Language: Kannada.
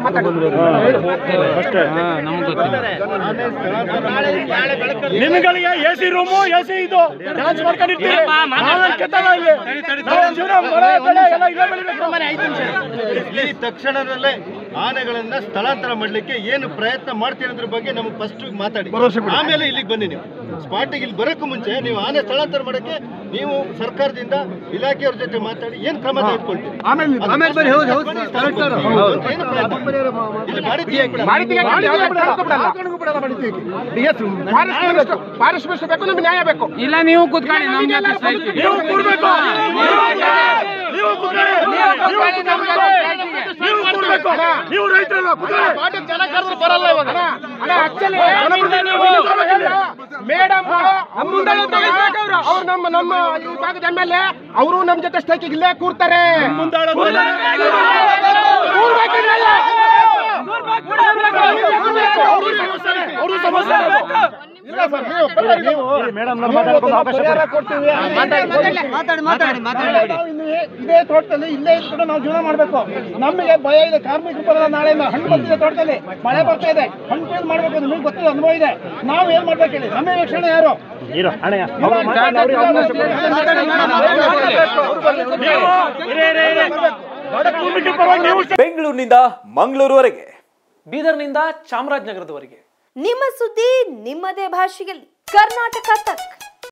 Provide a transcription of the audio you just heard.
ನಿಮ್ಗಳಿಗೆ A C room A C ಇದು ಡ್ಯಾನ್ಸ್ ಮಾಡ್ಕೊಂಡಿರ್ತೀರಿ ನಾವೇನ್ ಕೆತ್ತಲ್ಲ ಇಲ್ಲಿ ನಾವೇನ್ ಜೀವನ ಮಳೆ ಬೆಳೆ ಎಲ್ಲ ಇಲ್ಲೇ ಬೆಳಿಬೇಕು ಈ ತಕ್ಷಣದಲ್ಲೇ ಆನೆಗಳನ್ನ ಸ್ಥಳಾಂತರ ಮಾಡ್ಲಿಕ್ಕೆ ಏನು ಪ್ರಯತ್ನ ಮಾಡ್ತೀರಿ ಅದ್ರ ಬಗ್ಗೆ ನಮಗೆ ಫಸ್ಟ್ ಮಾತಾಡಿ ಆಮೇಲೆ ಇಲ್ಲಿಗೆ ಬನ್ನಿ ನೀವು ಸ್ಪಾಟಿಗೆ ಇಲ್ಲಿ ಬರೋಕ್ಕೂ ಮುಂಚೆ ನೀವು ಆನೆ ಸ್ಥಳಾಂತರ ಮಾಡಕ್ಕೆ ನೀವು ಸರ್ಕಾರದಿಂದ ಇಲಾಖೆಯವ್ರ ಜೊತೆ ಮಾತಾಡಿ ಏನ್ ಕ್ರಮ ತೆಗೆದುಕೊಳ್ತೀರಿ ಆಮೇಲೆ ಬನ್ನಿ ಹೌದು ಹೌದು ಏನು ಪ್ರಯತ್ನ? ಇಲ್ಲಿ ಮಾಡಿದ್ದೀವಿ ಫಾರೆಸ್ಟ್ ಮಿನಿಸ್ಟರ್ ಬೇಕು ನಮ್ಗೆ ನ್ಯಾಯ ಬೇಕು ಇಲ್ಲ ನೀವು ಕೂತ್ಕೊಳ್ಳಿ ನಮ್ ಜೊತೆ strike ಗೆ. ನೀವು ಕೂರ್ಬೇಕು ನೀವು ಕೂತ್ಕೊಳ್ಳಿ. ನೀವು ಕೂತ್ಕೊಳ್ಳಿ. ನೀವು ಕೂರ್ಬೇಕು ನೀವು ರೈತರಲ್ಲ ಕೂತ್ಕೊಳ್ಳಿ. ಜನ ಕರೆದ್ರು ಬರಲ್ಲ ಇವಾಗ ಮೇಡಮ್ ಅವ್ರು ನಮ್ಮ ನಮ್ಮ ಈ ಭಾಗದ ಎಮ್ ಎಲ್ ಎ ಅವರು ನಮ್ಮ ಜೊತೆ ಸ್ಟ್ರೈಕ್ ಇಲ್ಲೇ ಕೂರ್ತಾರೆ ಅವರು ಸಮಸ್ಯೆ ಮೇಡಮ್ ಮಾತಾಡಿ ಮಾತಾಡಿ ಮಾತಾಡಿ ಇದೇ ತೋಟದಲ್ಲಿ ಇಲ್ಲೇ ಇದ್ಕೊಂಡು ನಾವು ಜೀವನ ಮಾಡಬೇಕು ನಮಗೆ ಭಯ ಇದೆ ಕಾರ್ಮಿಕರು ಬರಲ್ಲ ನಾಳೆಯಿಂದ ಹಣ್ಣು ಬರ್ತಿದೆ ತೋಟದಲ್ಲಿ ಮಳೆ ಬರ್ತಾ ಇದೆ ಹಣ್ಣು ಕೊಯ್ದು ಮಾಡ್ಬೇಕು ನಿಮಗೆ ಗೊತ್ತಿದೆ ಅನುಭವ ಇದೆ ನಾವು ಏನ್ ಮಾಡ್ಬೇಕು ಹೇಳಿ ನಮ್ಮ ರಕ್ಷಣೆ ಯಾರು ಇರೋ ಅಣ್ಣಯ್ಯ ಬೆಂಗಳೂರಿನಿಂದ ಮಂಗಳೂರುವರೆಗೆ ಬೀದರ್ನಿಂದ ಚಾಮರಾಜನಗರದವರೆಗೆ ನಿಮ್ಮ ಸುದ್ದಿ ನಿಮ್ಮದೇ ಭಾಷೆಯಲ್ಲಿ ಕರ್ನಾಟಕ ತಕ್